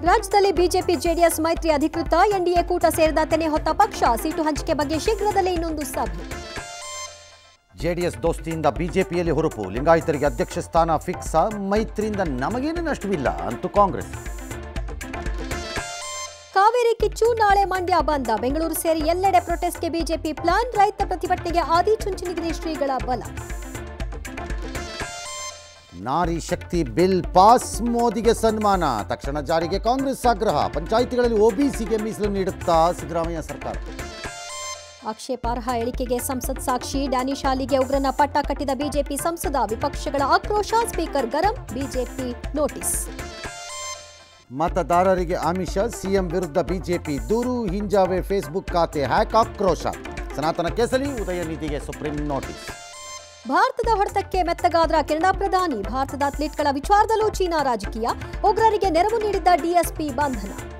ರಾಜ್ಯದಲ್ಲಿ BJP JDS ಮೈತ್ರಿ ಅಧಿಕೃತ ಎನ್ಡಿಎ ಕೂಟ ಸೇರಿದ ತೆನೆ ಹೊತ್ತ ಪಕ್ಷ ಸೀಟು ಹಂಚಿಕೆ ಬಗ್ಗೆ ಶೀಘ್ರದಲ್ಲೇ ಇನ್ನೊಂದು ಸಭೆ ಜೆಡಿಎಸ್ ದೋಸ್ತಿಯಿಂದ ಬಿಜೆಪಿಯಲ್ಲಿ ಹುರುಪು ಲಿಂಗಾಯತರಿಗೆ ಅಧ್ಯಕ್ಷ ಸ್ಥಾನ ಫಿಕ್ಸ ಮೈತ್ರಿಯಿಂದ ನಮಗೇನು ನಷ್ಟವಿಲ್ಲ ಅಂತೂ ಕಾಂಗ್ರೆಸ್ ಕಾವೇರಿ ಕಿಚ್ಚು ನಾಳೆ ಮಂಡ್ಯ ಬಂದ ಬೆಂಗಳೂರು ಸೇರಿ ಎಲ್ಲೆಡೆ ಪ್ರೊಟೆಸ್ಟ್ಗೆ ಬಿಜೆಪಿ ಪ್ಲಾನ್ ರೈತ ಪ್ರತಿಭಟನೆಗೆ ಆದಿಚುಂಚನಗಿರಿ ಶ್ರೀಗಳ ಬಲ ನಾರಿ ಶಕ್ತಿ ಬಿಲ್ ಪಾಸ್ ಮೋದಿಗೆ ಸನ್ಮಾನ ತಕ್ಷಣ ಜಾರಿಗೆ ಕಾಂಗ್ರೆಸ್ ಆಗ್ರಹ ಪಂಚಾಯಿತಿಗಳಲ್ಲಿ ಒಬಿಸಿಗೆ ಮೀಸಲು ನೀಡುತ್ತಾ ಸಿದ್ದರಾಮಯ್ಯ ಸರ್ಕಾರ ಆಕ್ಷೇಪಾರ್ಹ ಹೇಳಿಕೆಗೆ ಸಂಸತ್ ಸಾಕ್ಷಿ ಡ್ಯಾನಿ ಶಾಲಿಗೆ ಉಗ್ರನ ಪಟ್ಟ ಕಟ್ಟಿದ ಬಿಜೆಪಿ ಸಂಸದ ವಿಪಕ್ಷಗಳ ಆಕ್ರೋಶ ಸ್ಪೀಕರ್ ಗರಂ ಬಿಜೆಪಿ ನೋಟಿಸ್ ಮತದಾರರಿಗೆ ಆಮಿಷ ಸಿಎಂ ವಿರುದ್ಧ ಬಿಜೆಪಿ ದೂರು ಹಿಂಜಾವೆ ಫೇಸ್ಬುಕ್ ಖಾತೆ ಹ್ಯಾಕ್ ಆಕ್ರೋಶ ಸನಾತನ ಕೇಸರಿ ಉದಯನಿಧಿಗೆ ಸುಪ್ರೀಂ ನೋಟಿಸ್ ಭಾರತದ ಹೊಡೆತಕ್ಕೆ ಮೆತ್ತಗಾದ್ರ ಕೆನಡಾ ಪ್ರಧಾನಿ ಭಾರತದ ಅಥ್ಲೀಟ್ಗಳ ವಿಚಾರದಲ್ಲೂ ಚೀನಾ ರಾಜಕೀಯ ಉಗ್ರರಿಗೆ ನೆರವು ನೀಡಿದ್ದ ಡಿಎಸ್ಪಿ ಬಂಧನ